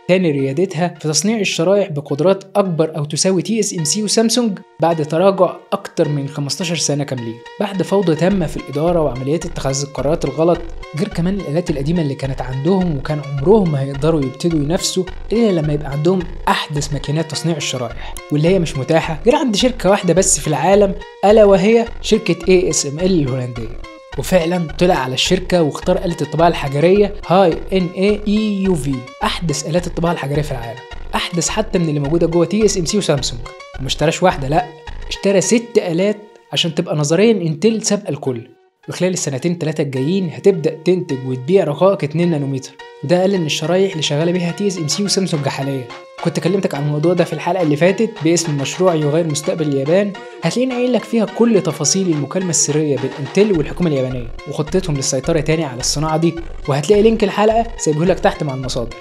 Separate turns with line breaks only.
تاني ريادتها في تصنيع الشرايح بقدرات أكبر أو تساوي تي اس ام سي وسامسونج بعد تراجع أكتر من 15 سنة كاملين بعد فوضى تامة في الإدارة وعمليات اتخاذ القرارات الغلط غير كمان الآلات القديمة اللي كانت عندهم وكان عمرهم ما هيقدروا يبتدوا ينافسوا إلا لما يبقى عندهم أحدث ماكينات تصنيع الشرايح واللي هي مش متاحة غير عند شركة واحدة بس في العالم ألا وهي شركة ASML الهولندية وفعلا طلع على الشركة واختار آلة الطباعة الحجرية هاي ان اي اي يو في أحدث آلات الطباعة الحجرية في العالم أحدث حتى من اللي موجودة جوه تي اس ام سي وسامسونج وما اشتراش واحدة لأ اشترى ست آلات عشان تبقى نظريا انتل سابقة الكل وخلال السنتين ثلاثة الجايين هتبدأ تنتج وتبيع رقائق 2 نانومتر وده أقل من الشرايح اللي شغالة بيها تي اس ام سي وسامسونج حاليا كنت كلمتك عن الموضوع ده في الحلقة اللي فاتت باسم مشروع يغير مستقبل اليابان هتلاقيني قايل لك فيها كل تفاصيل المكالمة السرية بين انتل والحكومة اليابانية وخطتهم للسيطرة تاني على الصناعة دي وهتلاقي لينك الحلقة سايبهولك تحت مع المصادر